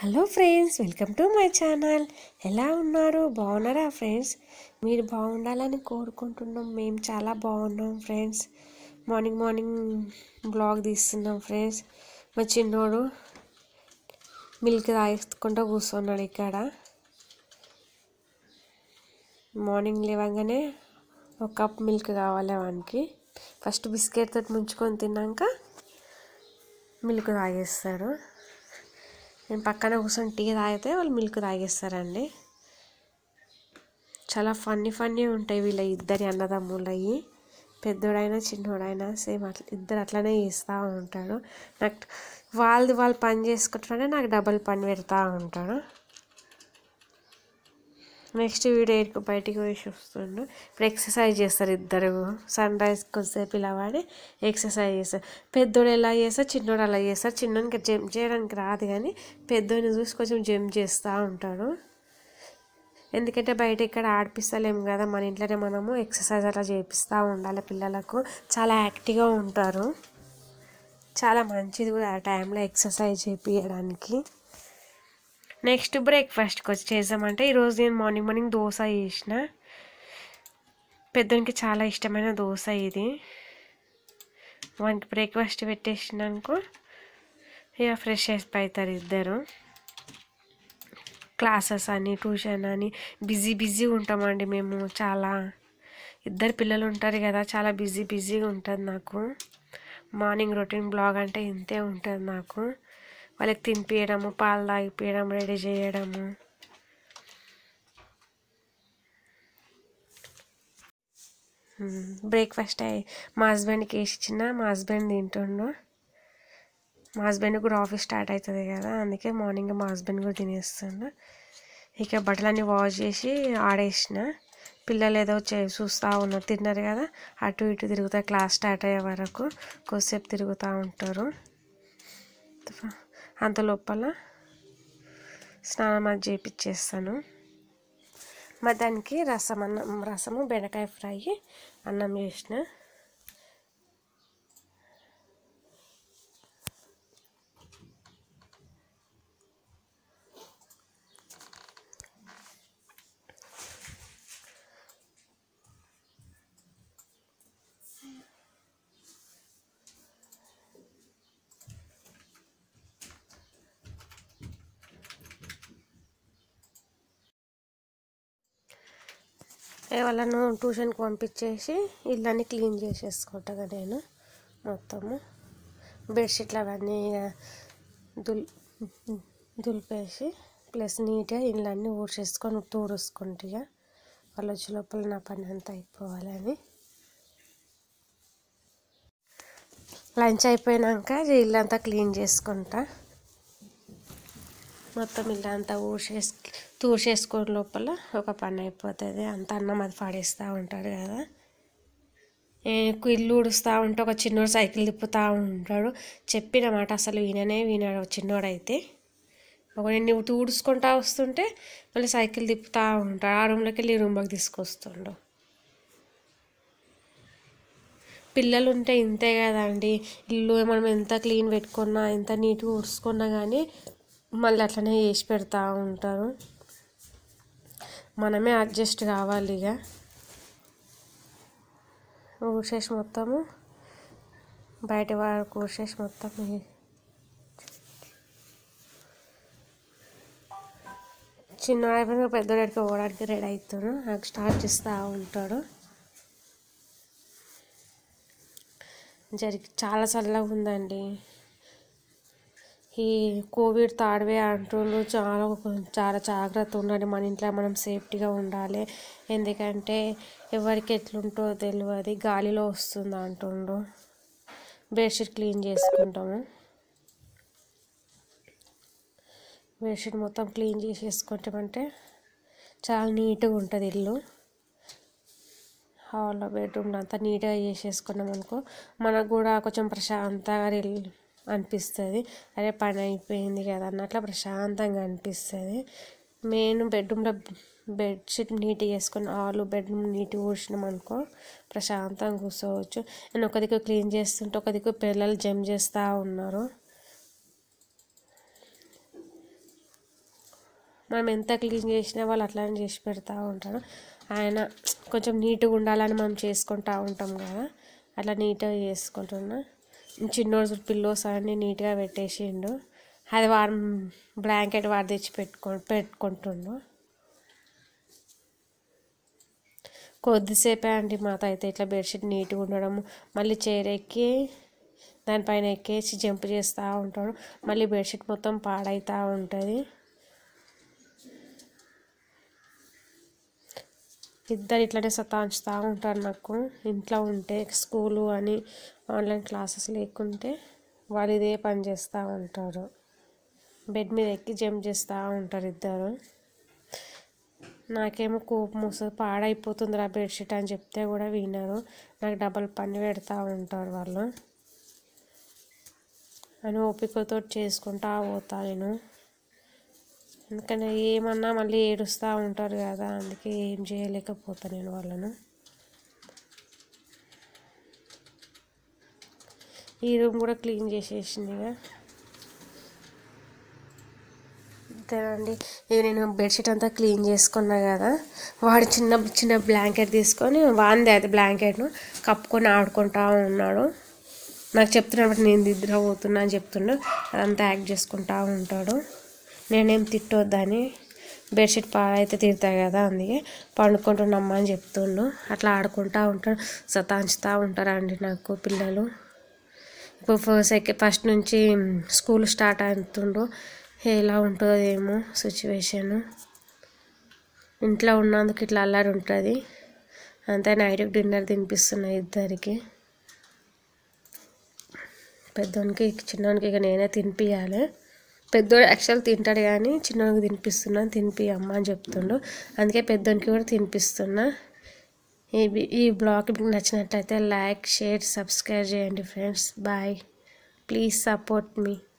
hello friends welcome to my channel ఎలా ఉన్నారు బాగున్నారా ఫ్రెండ్స్ మీరు బాగుండాలని కోరుకుంటున్నాం మేము చాలా బాగున్నాం ఫ్రెండ్స్ మార్నింగ్ మార్నింగ్ బ్లాగ్ తీస్తున్నాం ఫ్రెండ్స్ మా చిన్నోడు మిల్క్ తాగేసుకుంటూ కూర్చున్నాడు ఇక్కడ మార్నింగ్ లేవగానే ఒక కప్ మిల్క్ కావాలి వానికి ఫస్ట్ బిస్కెట్ తోటి ముంచుకొని తిన్నాక మిల్క్ తాగేస్తాడు నేను పక్కన కూర్చొని టీ తాగితే వాళ్ళు మిల్క్ తాగేస్తారండి చాలా ఫన్నీ ఫన్నీ ఉంటాయి వీళ్ళ ఇద్దరి అన్నదమ్ములవి పెద్దోడైనా చిన్నోడైనా సేమ్ అట్లా ఇద్దరు అట్లనే చేస్తూ ఉంటాడు నాకు వాళ్ళది వాళ్ళు పని చేసుకుంటారంటే నాకు డబల్ పని పెడతా ఉంటాడు నెక్స్ట్ వీడియో బయటికి పోయి వస్తుండు ఇప్పుడు ఎక్సర్సైజ్ చేస్తారు ఇద్దరు సన్ రైజ్ కొద్దిసేపు ఇలా వాడి ఎక్సర్సైజ్ చేస్తారు పెద్దోడు ఎలా చేస్తారు చిన్నోడు అలా చేస్తారు చిన్నోనికి జంప్ చేయడానికి రాదు కానీ పెద్దోడిని చూసి కొంచెం జంప్ చేస్తూ ఉంటాడు ఎందుకంటే బయట ఇక్కడ ఆడిపిస్తలేము కదా మన ఇంట్లోనే మనము ఎక్సర్సైజ్ అలా చేపిస్తూ ఉండాలి పిల్లలకు చాలా యాక్టివ్గా ఉంటారు చాలా మంచిది కూడా ఆ టైంలో ఎక్సర్సైజ్ చేపించడానికి నెక్స్ట్ బ్రేక్ఫాస్ట్కి వచ్చి చేద్దామంటే ఈరోజు నేను మార్నింగ్ మార్నింగ్ దోశ చేసిన పెద్దోనికి చాలా ఇష్టమైన దోశ ఇది వానికి బ్రేక్ఫాస్ట్ పెట్టేసినాక ఇక ఫ్రెష్ అయిపోతారు ఇద్దరు క్లాసెస్ అని ట్యూషన్ అని బిజీ బిజీగా ఉంటామండి మేము చాలా ఇద్దరు పిల్లలు ఉంటారు కదా చాలా బిజీ బిజీగా ఉంటుంది నాకు మార్నింగ్ రొటీన్ బ్లాగ్ అంటే ఇంతే ఉంటుంది నాకు వాళ్ళకి తినిపించడము పాలు తాగిపించడం రెడీ చేయడము బ్రేక్ఫాస్ట్ అయ్యి మా హస్బెండ్కి వేసి ఇచ్చిన మా హస్బెండ్ తింటుండు మా హస్బెండ్ కూడా ఆఫీస్ స్టార్ట్ అవుతుంది కదా అందుకే మార్నింగ్ మా హస్బెండ్ కూడా తినేస్తుండు ఇక బట్టలన్నీ వాష్ చేసి ఆడేసిన పిల్లలు ఏదో చే చూస్తూ ఉన్నారు తిన్నారు కదా అటు ఇటు తిరుగుతా క్లాస్ స్టార్ట్ అయ్యే వరకు కొద్దిసేపు తిరుగుతూ ఉంటారు అంత లోపల స్నానం అది చేపించేస్తాను మధ్యాహ్నానికి రసం అన్నం రసము బెండకాయ ఫ్రై అన్నం చేసిన వాళ్ళను ట్యూషన్కి పంపించేసి ఇళ్ళని క్లీన్ చేసేసుకుంటాగా నేను మొత్తము బెడ్షీట్లు అవన్నీ దుల్ దులిపేసి ప్లస్ నీట్గా ఇళ్ళన్నీ ఊడ్చేసుకొని తూడుసుకుంటా వాళ్ళు వచ్చే లోపల నా పని అంతా అయిపోవాలని లంచ్ అయిపోయినాక ఇల్లంతా క్లీన్ చేసుకుంటా మొత్తం ఇల్లు అంతా ఊడ్చేసి తూర్చేసుకోవడం లోపల ఒక పని అయిపోతుంది అంత అన్నం అది పడేస్తూ ఉంటాడు కదా ఇల్లు ఊడుస్తూ ఉంటే ఒక చిన్నోడు సైకిల్ తిప్పుతూ ఉంటాడు చెప్పినమాట అసలు విననే వినాడు చిన్నోడైతే ఒక నేను ఊడుచుకుంటా వస్తుంటే మళ్ళీ సైకిల్ తిప్పుతూ ఉంటాడు ఆ రూమ్లోకి వెళ్ళి ఈ రూమ్లోకి తీసుకొస్తుండు పిల్లలు ఉంటే ఇంతే కదండి ఇల్లు మనం ఎంత క్లీన్ పెట్టుకున్నా ఎంత నీట్గా ఊడ్చుకున్నా కానీ మళ్ళీ అట్లనే చేసి పెడతా ఉంటారు మనమే అడ్జస్ట్ కావాలి ఇక ఊసేసి మొత్తము బయట వరకు ఊసేసి మొత్తం చిన్నవాడు అయిపోయిన పెద్దవాడికి పోవడానికి రెడీ అవుతాడు నాకు స్టార్ట్ చేస్తూ ఉంటాడు జరిగి చాలా చల్లగా ఉందండి ఈ కోవిడ్ థర్డ్ వే అంటుండ్రు చాలా చాలా జాగ్రత్త ఉండాలి మన ఇంట్లో మనం సేఫ్టీగా ఉండాలి ఎందుకంటే ఎవరికి ఎట్లుంటో తెలియదు గాలిలో వస్తుంది అంటుండ్రు బెడ్షీట్ క్లీన్ చేసుకుంటాము బెడ్షీట్ మొత్తం క్లీన్ చేసేసుకుంటామంటే చాలా నీట్గా ఉంటుంది ఇల్లు హాల్లో బెడ్రూమ్లో అంతా నీట్గా చేసేసుకున్నాం అనుకో మనకు కూడా కొంచెం ప్రశాంతంగా అనిపిస్తుంది అదే పని అయిపోయింది కదా అన్నట్లు ప్రశాంతంగా అనిపిస్తుంది మెయిన్ బెడ్రూమ్లో బెడ్షీట్ నీట్గా వేసుకొని ఆలు బెడ్రూమ్ నీట్గా ఊడ్చినాం అనుకో ప్రశాంతంగా కూర్చోవచ్చు నేను ఒక దిక్కు క్లీన్ చేస్తుంటే ఒక దిక్కు పిల్లలు జంప్ చేస్తూ ఉన్నారు మనం ఎంత క్లీన్ చేసినా వాళ్ళు అట్లానే చేసి పెడతా ఉంటారు ఆయన కొంచెం నీట్గా ఉండాలని మనం చేసుకుంటా ఉంటాం కదా అట్లా నీట్గా చేసుకుంటున్నా చిన్నోడు పిల్లోస్ అన్నీ నీట్గా పెట్టేసిండు అది వాడు బ్లాంకెట్ వాడు తెచ్చి పెట్టుకో పెట్టుకుంటుండు కొద్దిసేపే అండి మాత అయితే ఇట్లా బెడ్షీట్ నీట్గా ఉండడం మళ్ళీ చైర్ ఎక్కి దానిపైన ఎక్కేసి జంప్ చేస్తూ ఉంటాడు మళ్ళీ బెడ్షీట్ మొత్తం పాడైతూ ఉంటుంది ఇద్దరు ఇట్లనే సతాంచుతూ ఉంటారు నాకు ఇంట్లో ఉంటే స్కూలు అని ఆన్లైన్ క్లాసెస్ లేకుంటే వాళ్ళు ఇదే పని చేస్తూ ఉంటారు బెడ్ మీద ఎక్కి జంప్ చేస్తూ ఉంటారు ఇద్దరు నాకేమో కోపం వస్తుంది పాడైపోతుంది రా బెడ్షీట్ అని చెప్తే కూడా వినరు నాకు డబల్ పని పెడతా ఉంటారు వాళ్ళు అని ఓపికతో చేసుకుంటా పోతా నేను ఎందుకంటే ఏమన్నా మళ్ళీ ఏడుస్తూ ఉంటారు కదా అందుకే ఏం చేయలేకపోతా నేను వాళ్ళను ఈ రూమ్ కూడా క్లీన్ చేసేసిందిగా అంతేనండి ఇక నేను బెడ్షీట్ అంతా క్లీన్ చేసుకున్నా కదా వాడు చిన్న చిన్న బ్లాంకెట్ తీసుకొని వాంది అది బ్లాంకెట్ను కప్పుకొని ఆడుకుంటా ఉన్నాడు నాకు చెప్తున్నప్పుడు నేను నిద్రపోతున్నా అని చెప్తుండు అదంతా యాక్ట్ చేసుకుంటా ఉంటాడు నేనేం తిట్టొద్దని బెడ్షీట్ పాడైతే తిడతాయి కదా అందుకే పండుకుంటున్నమ్మా అని చెప్తుండు అట్లా ఆడుకుంటా ఉంటాడు సతాంచుతూ ఉంటారండి నాకు పిల్లలు ఇప్పుడు సెకండ్ ఫస్ట్ నుంచి స్కూల్ స్టార్ట్ అవుతుండో ఎలా ఉంటుందో ఏమో సిచ్యువేషన్ ఇంట్లో ఉన్నందుకు ఇట్లా అల్లరి ఉంటుంది అంతే నైట్కి డిన్నర్ తినిపిస్తున్నా ఇద్దరికి పెద్దోనికి చిన్నోనికి ఇక నేనే తినిపించాలి పెద్దోడు యాక్చువల్ తింటాడు కానీ చిన్నోనికి తినిపిస్తున్నాను తినిపి అమ్మ అని చెప్తుండు అందుకే పెద్దోనికి కూడా తినిపిస్తున్నా ఈ ఈ బ్లాగ్ మీకు నచ్చినట్లయితే లైక్ షేర్ సబ్స్క్రైబ్ చేయండి friends bye please support me